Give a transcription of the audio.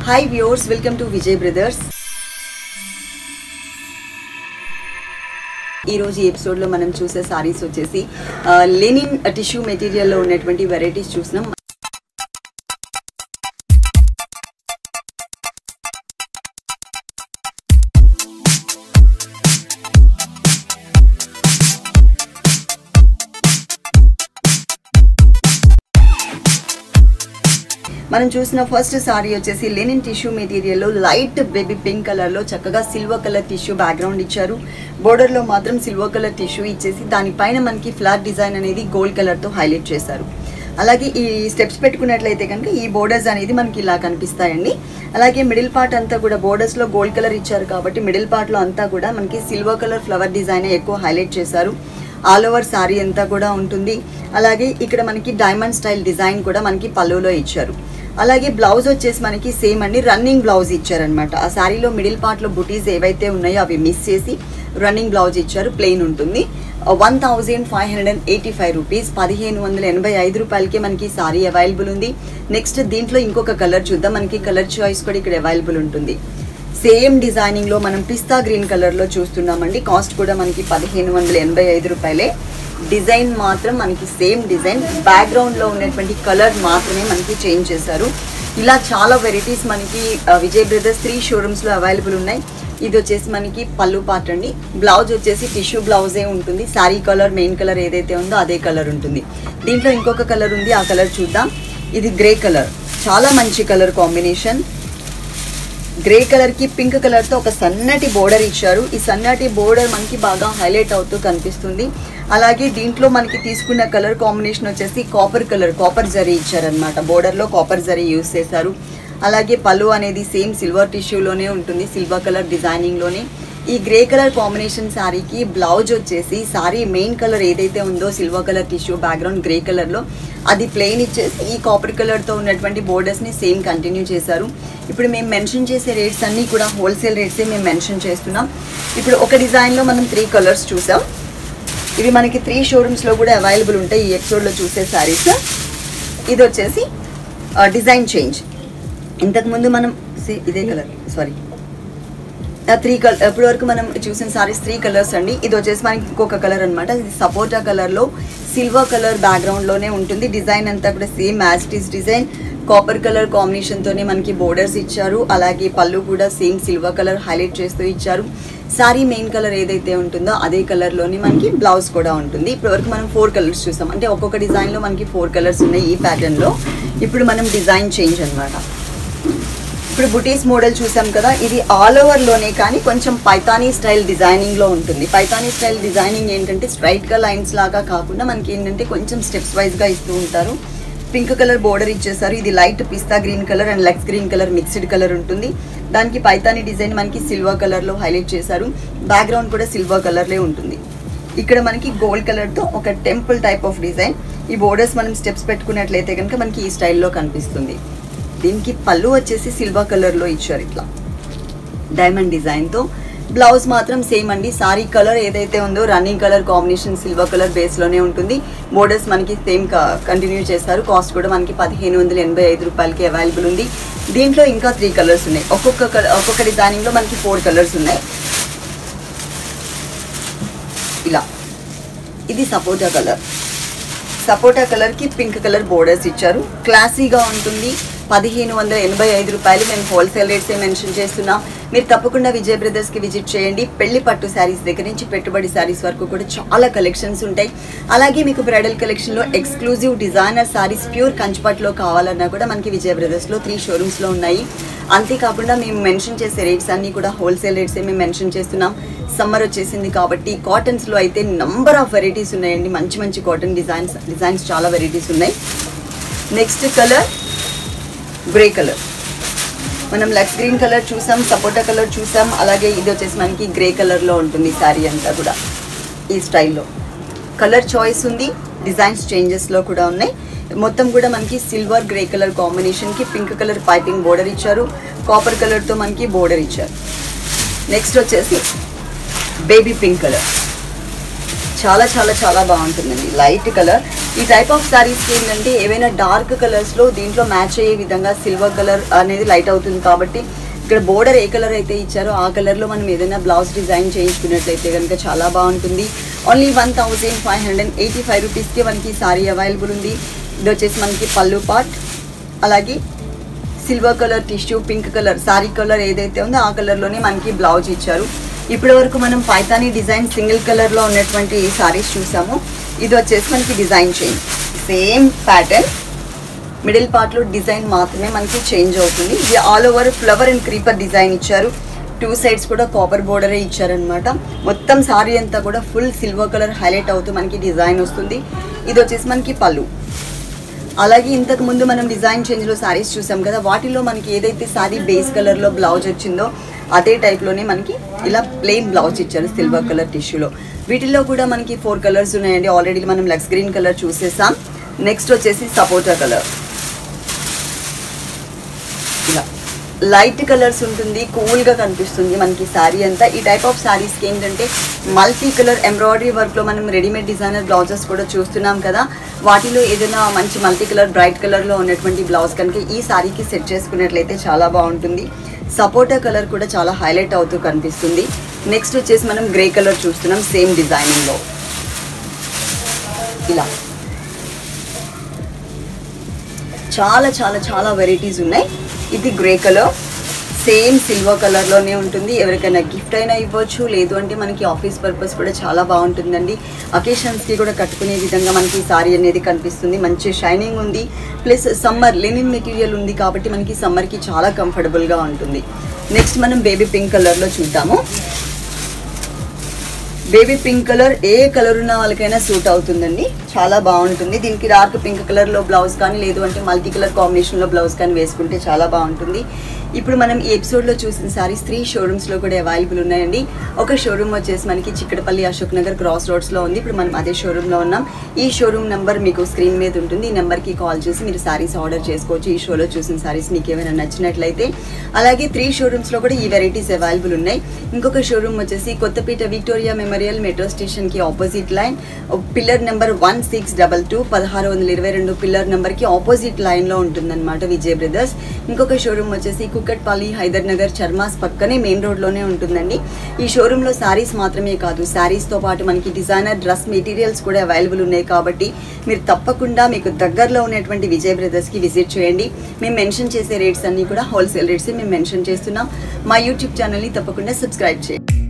hi viewers welcome to Vijay Brothers ఈ రోజు ఈ ఎపిసోడ్ లో మనం చూసే సారీస్ వచ్చేసి ఆ, లెనిన్ టిష్యూ మెటీరియల్ లో ఉన్నటువంటి వెరైటీస్ చూసినాం మనం చూసిన ఫస్ట్ సారీ వచ్చేసి లెనిన్ టిష్యూ మెటీరియల్ లో లైట్ బేబీ పింక్ కలర్ లో చక్కగా సిల్వర్ కలర్ టిష్యూ బ్యాక్గ్రౌండ్ ఇచ్చారు బోర్డర్ లో మాత్రం సిల్వర్ కలర్ టిష్యూ ఇచ్చేసి దానిపైన మనకి ఫ్లాట్ డిజైన్ అనేది గోల్డ్ కలర్ తో హైలైట్ చేశారు అలాగే ఈ స్టెప్స్ పెట్టుకున్నట్లయితే కనుక ఈ బోర్డర్స్ అనేది మనకి ఇలా కనిపిస్తాయండి అలాగే మిడిల్ పార్ట్ అంతా కూడా బోర్డర్స్ లో గోల్డ్ కలర్ ఇచ్చారు కాబట్టి మిడిల్ పార్ట్ లో అంతా కూడా మనకి సిల్వర్ కలర్ ఫ్లవర్ డిజైన్ ఎక్కువ హైలైట్ చేశారు ఆల్ ఓవర్ శారీ అంతా కూడా ఉంటుంది అలాగే ఇక్కడ మనకి డైమండ్ స్టైల్ డిజైన్ కూడా మనకి పళ్ళులో ఇచ్చారు అలాగే బ్లౌజ్ వచ్చేసి మనకి సేమ్ అండి రన్నింగ్ బ్లౌజ్ ఇచ్చారనమాట ఆ శారీలో మిడిల్ పార్ట్లో బుటీస్ ఏవైతే ఉన్నాయో అవి మిస్ చేసి రన్నింగ్ బ్లౌజ్ ఇచ్చారు ప్లెయిన్ ఉంటుంది one thousand five hundred and eighty five rupees పదిహేను వందల ఎనభై ఐదు రూపాయలకి మనకి సారీ అవైలబుల్ ఉంది నెక్స్ట్ దీంట్లో ఇంకొక కలర్ చూద్దాం మనకి కలర్ చాయిస్ కూడా ఇక్కడ అవైలబుల్ ఉంటుంది సేమ్ డిజైనింగ్ లో మనం పిస్తా గ్రీన్ కలర్ లో చూస్తున్నామండి కాస్ట్ కూడా మనకి పదిహేను వందల ఎనభై ఐదు రూపాయలే డిజైన్ మాత్రం మనకి సేమ్ డిజైన్ బ్యాక్గ్రౌండ్ లో ఉన్నటువంటి కలర్ మాత్రమే మనకి చేంజ్ చేశారు ఇలా చాలా వెరైటీస్ మనకి ఆ, విజయ్ బ్రదర్స్ త్రీ షోరూమ్స్ లో అవైలబుల్ ఉన్నాయి ఇది వచ్చేసి మనకి పళ్ళు పార్ట్ అండి బ్లౌజ్ వచ్చేసి టిష్యూ బ్లౌజే ఉంటుంది శారీ కలర్ మెయిన్ కలర్ ఏదైతే ఉందో అదే కలర్ ఉంటుంది దీంట్లో ఇంకొక కలర్ ఉంది ఆ కలర్ చూద్దాం ఇది గ్రే కలర్ చాలా మంచి కలర్ కాంబినేషన్ గ్రే కలర్ కి పింక్ కలర్ తో ఒక సన్నటి బోర్డర్ ఇచ్చారు ఈ సన్నటి బోర్డర్ మనకి బాగా హైలైట్ అవుతూ కనిపిస్తుంది అలాగే దీంట్లో మనకి తీసుకున్న కలర్ కాంబినేషన్ వచ్చేసి కాపర్ కలర్ కాపర్ జరీ ఇచ్చారనమాట బోర్డర్ లో కాపర్ జరీ యూస్ చేశారు అలాగే పళ్ళు అనేది సేమ్ సిల్వర్ టిష్యూలోనే ఉంటుంది సిల్వర్ కలర్ డిజైనింగ్ లోనే ఈ గ్రే కలర్ కాంబినేషన్ శారీకి బ్లౌజ్ వచ్చేసి శారీ మెయిన్ కలర్ ఏదైతే ఉందో silver colour tissue background grey కలర్లో అది ప్లెయిన్ ఇచ్చేసి ఈ కాపర్ కలర్తో ఉన్నటువంటి బోర్డర్స్ని సేమ్ కంటిన్యూ చేశారు ఇప్పుడు మేము మెన్షన్ చేసే రేట్స్ అన్నీ కూడా హోల్సేల్ రేట్సే మేము మెన్షన్ చేస్తున్నాం ఇప్పుడు ఒక డిజైన్లో మనం త్రీ కలర్స్ చూసాం ఇవి మనకి త్రీ షోరూమ్స్లో కూడా అవైలబుల్ ఉంటాయి ఈ ఎపిసోడ్లో చూసే శారీస్ ఇది వచ్చేసి డిజైన్ చేంజ్ ఇంతకుముందు మనం see, ఇదే కలర్ సారీ త్రీ కలర్ ఇప్పటి వరకు మనం చూసిన సారీస్ త్రీ కలర్స్ అండి ఇది వచ్చేసి మనకి ఇంకొక కలర్ అనమాట ఇది సపోటా కలర్ లో సిల్వర్ కలర్ బ్యాక్గ్రౌండ్ లోనే ఉంటుంది డిజైన్ అంతా కూడా same as this design copper colour combination తోనే మనకి బోర్డర్స్ ఇచ్చారు అలాగే పళ్ళు కూడా సేమ్ సిల్వర్ కలర్ హైలైట్ చేస్తూ ఇచ్చారు సారీ మెయిన్ కలర్ ఏదైతే ఉంటుందో అదే కలర్ లోనే మనకి బ్లౌజ్ కూడా ఉంటుంది ఇప్పటి వరకు మనం ఫోర్ కలర్స్ చూసాం అంటే ఒక్కొక్క డిజైన్ లో మనకి ఫోర్ కలర్స్ ఉన్నాయి ఈ ప్యాటర్న్ లో ఇప్పుడు మనం డిజైన్ చేంజ్ అన్నమాట ఇప్పుడు బుటీస్ మోడల్ చూసాం కదా ఇది ఆల్ ఓవర్ లోనే కానీ కొంచెం పైతానీ స్టైల్ డిజైనింగ్ లో ఉంటుంది పైతానీ స్టైల్ డిజైనింగ్ ఏంటంటే స్ట్రైట్ గా లైన్స్ లాగా కాకుండా మనకి ఏంటంటే కొంచెం స్టెప్స్ వైజ్ గా ఇస్తూ ఉంటారు పింక్ కలర్ బోర్డర్ ఇచ్చేసారు ఇది లైట్ పిస్తా గ్రీన్ కలర్ అండ్ లెక్స్ గ్రీన్ కలర్ మిక్స్డ్ కలర్ ఉంటుంది దానికి పైతానీ డిజైన్ మనకి సిల్వర్ కలర్ లో హైలైట్ చేశారు బ్యాక్గ్రౌండ్ కూడా సిల్వర్ కలర్ లే ఉంటుంది ఇక్కడ మనకి గోల్డ్ కలర్ తో ఒక టెంపుల్ టైప్ ఆఫ్ డిజైన్ ఈ బోర్డర్స్ మనం స్టెప్స్ పెట్టుకున్నట్లయితే కనుక మనకి ఈ స్టైల్లో కనిపిస్తుంది దీనికి పళ్ళు వచ్చేసి సిల్వర్ కలర్ లో ఇచ్చారు ఇట్లా డైమండ్ డిజైన్ తో బ్లౌజ్ మాత్రం సేమ్ అండి సారీ కలర్ ఏదైతే ఉందో running colour combination silver colour base లోనే ఉంటుంది బోర్డర్స్ మనకి సేమ్ కంటిన్యూ చేశారు కాస్ట్ కూడా మనకి పదిహేను వందల ఎనభై ఐదు రూపాయలకి అవైలబుల్ ఉంది దీంట్లో ఇంకా త్రీ కలర్స్ ఉన్నాయి ఒక్కొక్క colour- ఒక్కొక్క డిజైనింగ్ లో మనకి ఫోర్ కలర్స్ ఉన్నాయి ఇలా ఇది సపోటా కలర్ సపోటా కలర్ కి పింక్ కలర్ బోర్డర్స్ ఇచ్చారు క్లాసీగా ఉంటుంది పదిహేను వందల ఎనభై ఐదు రూపాయలు మేము హోల్సేల్ రేట్సే మెన్షన్ చేస్తున్నాం మీరు తప్పకుండా విజయ్ బ్రదర్స్ కి విజిట్ చేయండి పెళ్లి పట్టు శారీస్ దగ్గర నుంచి పెట్టుబడి శారీస్ వరకు కూడా చాలా కలెక్షన్స్ ఉంటాయి అలాగే మీకు బ్రైడల్ కలెక్షన్ లో ఎక్స్క్లూజివ్ డిజైనర్ శారీస్ ప్యూర్ కంచిపట్లో కావాలన్నా కూడా మనకి విజయ్ బ్రదర్స్ లో త్రీ షోరూమ్స్ లో ఉన్నాయి అంతేకాకుండా మేము మెన్షన్ చేసే రేట్స్ అన్ని కూడా హోల్సేల్ రేట్సే మేము మెన్షన్ చేస్తున్నాం సమ్మర్ వచ్చేసింది కాబట్టి కాటన్స్ లో అయితే నంబర్ ఆఫ్ వెరైటీస్ ఉన్నాయండి మంచి మంచి కాటన్ డిజైన్స్ డిజైన్స్ చాలా వెరైటీస్ ఉన్నాయి నెక్స్ట్ కలర్ గ్రే కలర్ మనం లక్స్ గ్రీన్ కలర్ చూసాం సపోటా కలర్ చూసాం అలాగే ఇది వచ్చేసి మనకి గ్రే కలర్లో ఉంటుంది శారీ అంతా కూడా ఈ స్టైల్లో కలర్ చాయిస్ ఉంది డిజైన్స్ చేంజెస్లో కూడా ఉన్నాయి మొత్తం కూడా మనకి సిల్వర్ గ్రే కలర్ కాంబినేషన్కి పింక్ కలర్ పైపింగ్ బోర్డర్ ఇచ్చారు కాపర్ కలర్తో మనకి బోర్డర్ ఇచ్చారు నెక్స్ట్ వచ్చేసి బేబీ పింక్ కలర్ చాలా చాలా చాలా బాగుంటుందండి లైట్ కలర్ ఈ టైప్ ఆఫ్ శారీస్కి ఏంటంటే ఏవైనా డార్క్ కలర్స్లో దీంట్లో మ్యాచ్ అయ్యే విధంగా సిల్వర్ కలర్ అనేది లైట్ అవుతుంది కాబట్టి ఇక్కడ బోర్డర్ ఏ కలర్ అయితే ఇచ్చారో ఆ కలర్లో మనం ఏదైనా బ్లౌజ్ డిజైన్ చేయించుకున్నట్లయితే కనుక చాలా బాగుంటుంది only one thousand five hundred eighty five రూపీస్కి మనకి సారీ అవైలబుల్ ఉంది ఇది వచ్చేసి మనకి పళ్ళు పార్ట్ అలాగే silver colour tissue pink colour sari colour ఏదైతే ఉందో ఆ కలర్లోనే మనకి బ్లౌజ్ ఇచ్చారు ఇప్పటి వరకు మనం పైతానీ డిజైన్ సింగిల్ కలర్లో ఉన్నటువంటి సారీస్ చూసాము ఇది వచ్చేసి మనకి design change same pattern middle పార్ట్లో డిజైన్ మాత్రమే మనకి చేంజ్ అవుతుంది ఇది all over flower and creeper design ఇచ్చారు టూ సైడ్స్ కూడా కాపర్ బోర్డరే ఇచ్చారనమాట మొత్తం సారీ అంతా కూడా ఫుల్ సిల్వర్ కలర్ హైలైట్ అవుతూ మనకి డిజైన్ వస్తుంది ఇది వచ్చేసి మనకి పళ్ళు అలాగే ఇంతకు ముందు మనం డిజైన్ చేంజ్లో శారీస్ చూసాం కదా వాటిలో మనకి ఏదైతే శారీ బేస్ కలర్లో బ్లౌజ్ వచ్చిందో అదే టైప్లోనే మనకి ఇలా ప్లెయిన్ బ్లౌజ్ ఇచ్చారు సిల్వర్ కలర్ టిష్యూలో వీటిల్లో కూడా మనకి ఫోర్ కలర్స్ ఉన్నాయండి ఆల్రెడీ మనం లక్స్ గ్రీన్ కలర్ చూసేసాం నెక్స్ట్ వచ్చేసి సపోటా కలర్ ఇలా లైట్ కలర్స్ ఉంటుంది కూల్గా కనిపిస్తుంది మనకి శారీ అంతా ఈ టైప్ ఆఫ్ శారీస్కి ఏంటంటే మల్టీ కలర్ ఎంబ్రాయిడరీ వర్క్లో మనం రెడీమేడ్ డిజైనర్ బ్లౌజెస్ కూడా చూస్తున్నాం కదా వాటిలో ఏదైనా మంచి మల్టీ కలర్ బ్రైట్ కలర్లో ఉన్నటువంటి బ్లౌజ్ కనుక ఈ శారీకి సెట్ చేసుకున్నట్లయితే చాలా బాగుంటుంది సపోటా కలర్ కూడా చాలా హైలైట్ అవుతూ కనిపిస్తుంది నెక్స్ట్ వచ్చేసి మనం గ్రే కలర్ చూస్తున్నాం సేమ్ డిజైనింగ్లో ఇలా చాలా చాలా చాలా వెరైటీస్ ఉన్నాయి ఇది గ్రే కలర్ సేమ్ సిల్వర్ కలర్లోనే ఉంటుంది ఎవరికైనా గిఫ్ట్ అయినా ఇవ్వచ్చు లేదు అంటే మనకి ఆఫీస్ పర్పస్ కూడా చాలా బాగుంటుందండి అకేషన్స్కి కూడా కట్టుకునే విధంగా మనకి సారీ అనేది కనిపిస్తుంది మంచి షైనింగ్ ఉంది ప్లస్ సమ్మర్ లెనిన్ మెటీరియల్ ఉంది కాబట్టి మనకి సమ్మర్కి చాలా కంఫర్టబుల్గా ఉంటుంది నెక్స్ట్ మనం బేబీ పింక్ కలర్లో చూద్దాము బేబీ పింక్ కలర్ ఏ కలర్ ఉన్న వాళ్ళకైనా సూట్ అవుతుందండి చాలా బాగుంటుంది దీనికి డార్క్ పింక్ కలర్లో బ్లౌజ్ కానీ లేదు అంటే మల్టీ కలర్ కాంబినేషన్లో బ్లౌజ్ కానీ వేసుకుంటే చాలా బాగుంటుంది ఇప్పుడు మనం ఈ ఎపిసోడ్లో చూసిన సారీస్ త్రీ షోరూమ్స్లో కూడా అవైలబుల్ ఉన్నాయండి ఒక షోరూమ్ వచ్చేసి మనకి చిక్కడపల్లి అశోక్ నగర్ క్రాస్ రోడ్స్లో ఉంది ఇప్పుడు మనం అదే షోరూంలో ఉన్నాం ఈ షోరూమ్ నెంబర్ మీకు స్క్రీన్ మీద ఉంటుంది ఈ నెంబర్కి కాల్ చేసి మీరు సారీస్ ఆర్డర్ చేసుకోవచ్చు ఈ షోలో చూసిన సారీస్ మీకు ఏమైనా నచ్చినట్లయితే అలాగే త్రీ షోరూమ్స్లో కూడా ఈ వెరైటీస్ అవైలబుల్ ఉన్నాయి ఇంకొక షోరూమ్ వచ్చేసి కొత్తపేట విక్టోరియా మెమోరియల్ మెట్రో స్టేషన్కి opposite line pillar number one six double two పదహారు వందల ఇరవై రెండు పిల్లర్ నెంబర్కి ఆపోజిట్ లైన్లో ఉంటుందన్నమాట విజయ్ బ్రదర్స్ ఇంకొక షోరూమ్ వచ్చేసి కుక్కట్పల్లి హైదర్ నగర్ చర్మాస్ పక్కనే మెయిన్ రోడ్లోనే ఉంటుందండి ఈ షోరూంలో శారీస్ మాత్రమే కాదు శారీస్తో పాటు మనకి డిజైనర్ డ్రెస్ మెటీరియల్స్ కూడా అవైలబుల్ ఉన్నాయి కాబట్టి మీరు తప్పకుండా మీకు దగ్గరలో ఉన్నటువంటి విజయ్ బ్రదర్స్కి విజిట్ చేయండి మేము మెన్షన్ చేసే రేట్స్ అన్నీ కూడా హోల్సేల్ రేట్స్ మేము మెన్షన్ చేస్తున్నాం మా యూట్యూబ్ ఛానల్ని తప్పకుండా సబ్స్క్రైబ్ చేయండి